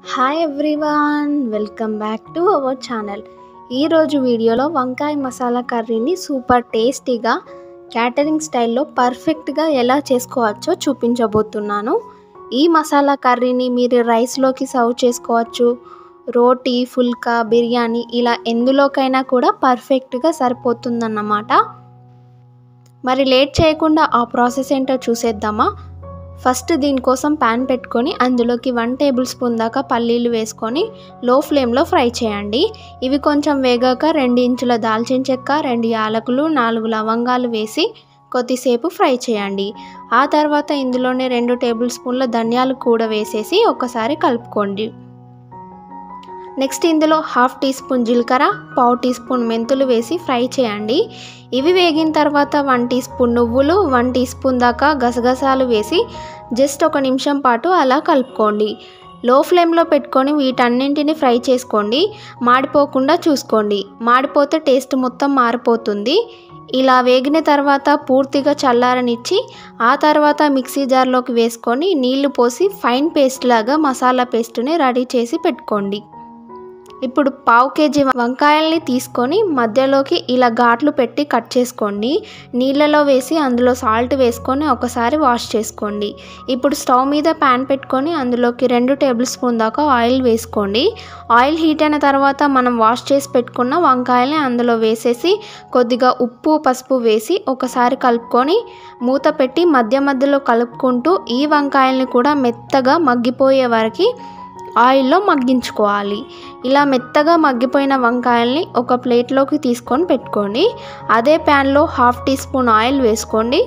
hi everyone welcome back to our channel ఈరోజు వీడియోలో వంకాయ మసాలా కర్రీని సూపర్ టేస్టీగా క్యాటరింగ్ స్టైల్లో పర్ఫెక్ట్గా ఎలా చేసుకోవచ్చో చూపించబోతున్నాను ఈ మసాలా కర్రీని మీరు రైస్లోకి సర్వ్ చేసుకోవచ్చు రోటీ ఫుల్కా బిర్యానీ ఇలా ఎందులోకైనా కూడా పర్ఫెక్ట్గా సరిపోతుందన్నమాట మరి లేట్ చేయకుండా ఆ ప్రాసెస్ ఏంటో చూసేద్దామా ఫస్ట్ దీనికోసం ప్యాన్ పెట్టుకొని అందులోకి వన్ టేబుల్ స్పూన్ దాకా పల్లీలు వేసుకొని లో ఫ్లేమ్లో ఫ్రై చేయండి ఇవి కొంచెం వేగాక రెండు ఇంచుల దాల్చిన చెక్క రెండు యాలకులు నాలుగు లవంగాలు వేసి కొద్దిసేపు ఫ్రై చేయండి ఆ తర్వాత ఇందులోనే రెండు టేబుల్ స్పూన్ల ధనియాలు కూడా వేసేసి ఒకసారి కలుపుకోండి నెక్స్ట్ ఇందులో హాఫ్ టీ స్పూన్ జీలకర్ర పావు టీ స్పూన్ మెంతులు వేసి ఫ్రై చేయండి ఇవి వేగిన తర్వాత వన్ టీ స్పూన్ నువ్వులు వన్ టీ స్పూన్ దాకా గసగసాలు వేసి జస్ట్ ఒక నిమిషం పాటు అలా కలుపుకోండి లో ఫ్లేమ్లో పెట్టుకొని వీటన్నింటిని ఫ్రై చేసుకోండి మాడిపోకుండా చూసుకోండి మాడిపోతే టేస్ట్ మొత్తం మారిపోతుంది ఇలా వేగిన తర్వాత పూర్తిగా చల్లారనిచ్చి ఆ తర్వాత మిక్సీ జార్లోకి వేసుకొని నీళ్లు పోసి ఫైన్ పేస్ట్ లాగా మసాలా పేస్ట్ని రెడీ చేసి పెట్టుకోండి ఇప్పుడు పావు కేజీ వంకాయల్ని తీసుకొని మధ్యలోకి ఇలా ఘాట్లు పెట్టి కట్ చేసుకోండి నీళ్ళలో వేసి అందులో సాల్ట్ వేసుకొని ఒకసారి వాష్ చేసుకోండి ఇప్పుడు స్టవ్ మీద ప్యాన్ పెట్టుకొని అందులోకి రెండు టేబుల్ స్పూన్ దాకా ఆయిల్ వేసుకోండి ఆయిల్ హీట్ అయిన తర్వాత మనం వాష్ చేసి పెట్టుకున్న వంకాయల్ని అందులో వేసేసి కొద్దిగా ఉప్పు పసుపు వేసి ఒకసారి కలుపుకొని మూత పెట్టి మధ్య మధ్యలో కలుపుకుంటూ ఈ వంకాయల్ని కూడా మెత్తగా మగ్గిపోయే వరకు ఆయిల్లో మగ్గించుకోవాలి ఇలా మెత్తగా మగ్గిపోయిన వంకాయల్ని ఒక ప్లేట్లోకి తీసుకొని పెట్టుకోండి అదే ప్యాన్లో హాఫ్ టీ స్పూన్ ఆయిల్ వేసుకోండి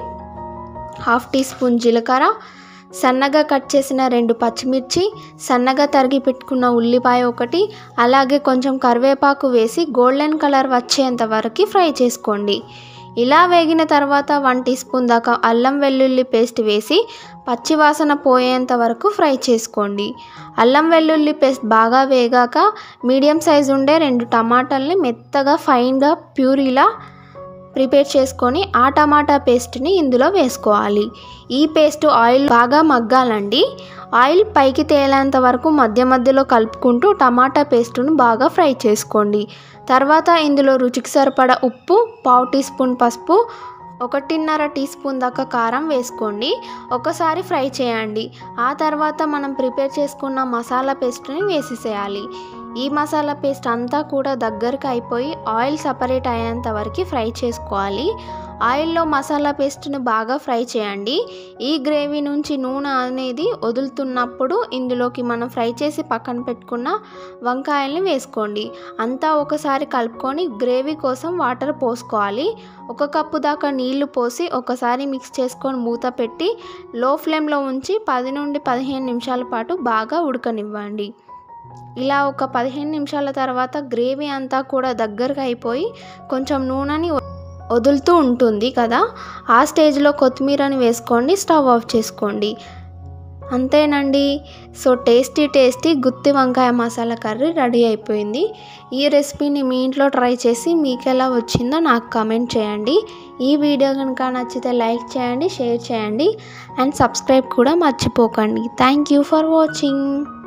హాఫ్ టీ స్పూన్ జీలకర్ర సన్నగా కట్ చేసిన రెండు పచ్చిమిర్చి సన్నగా తరిగి పెట్టుకున్న ఉల్లిపాయ ఒకటి అలాగే కొంచెం కరివేపాకు వేసి గోల్డెన్ కలర్ వచ్చేంత వరకు ఫ్రై చేసుకోండి ఇలా వేగిన తర్వాత వన్ టీ స్పూన్ దాకా అల్లం వెల్లుల్లి పేస్ట్ వేసి పచ్చివాసన పోయేంత వరకు ఫ్రై చేసుకోండి అల్లం వెల్లుల్లి పేస్ట్ బాగా వేగాక మీడియం సైజు ఉండే రెండు టమాటాలని మెత్తగా ఫైన్గా ప్యూరీలా ప్రిపేర్ చేసుకొని ఆ టమాటా పేస్ట్ని ఇందులో వేసుకోవాలి ఈ పేస్ట్ ఆయిల్ బాగా మగ్గాలండి ఆయిల్ పైకి తేలేంత వరకు మధ్య మధ్యలో కలుపుకుంటూ టమాటా పేస్టును బాగా ఫ్రై చేసుకోండి తర్వాత ఇందులో రుచికి సరిపడా ఉప్పు పావు టీ స్పూన్ పసుపు ఒకటిన్నర టీ స్పూన్ దాకా కారం వేసుకోండి ఒకసారి ఫ్రై చేయండి ఆ తర్వాత మనం ప్రిపేర్ చేసుకున్న మసాలా పేస్ట్ని వేసేసేయాలి ఈ మసాలా పేస్ట్ అంతా కూడా దగ్గరకు అయిపోయి ఆయిల్ సపరేట్ అయ్యేంత వరకు ఫ్రై చేసుకోవాలి ఆయిల్లో మసాలా పేస్ట్ని బాగా ఫ్రై చేయండి ఈ గ్రేవీ నుంచి నూనె అనేది వదులుతున్నప్పుడు ఇందులోకి మనం ఫ్రై చేసి పక్కన పెట్టుకున్న వంకాయల్ని వేసుకోండి అంతా ఒకసారి కలుపుకొని గ్రేవీ కోసం వాటర్ పోసుకోవాలి ఒక కప్పు దాకా నీళ్లు పోసి ఒకసారి మిక్స్ చేసుకొని మూత పెట్టి లో ఫ్లేమ్లో ఉంచి పది నుండి పదిహేను నిమిషాల పాటు బాగా ఉడకనివ్వండి ఇలా ఒక పదిహేను నిమిషాల తర్వాత గ్రేవీ అంతా కూడా దగ్గరకు అయిపోయి కొంచెం నూనెని వదులుతూ ఉంటుంది కదా ఆ స్టేజ్లో కొత్తిమీరని వేసుకోండి స్టవ్ ఆఫ్ చేసుకోండి అంతేనండి సో టేస్టీ టేస్టీ గుత్తి వంకాయ మసాలా కర్రీ రెడీ అయిపోయింది ఈ రెసిపీని మీ ఇంట్లో ట్రై చేసి మీకు ఎలా వచ్చిందో నాకు కామెంట్ చేయండి ఈ వీడియో కనుక నచ్చితే లైక్ చేయండి షేర్ చేయండి అండ్ సబ్స్క్రైబ్ కూడా మర్చిపోకండి థ్యాంక్ యూ ఫర్ వాచింగ్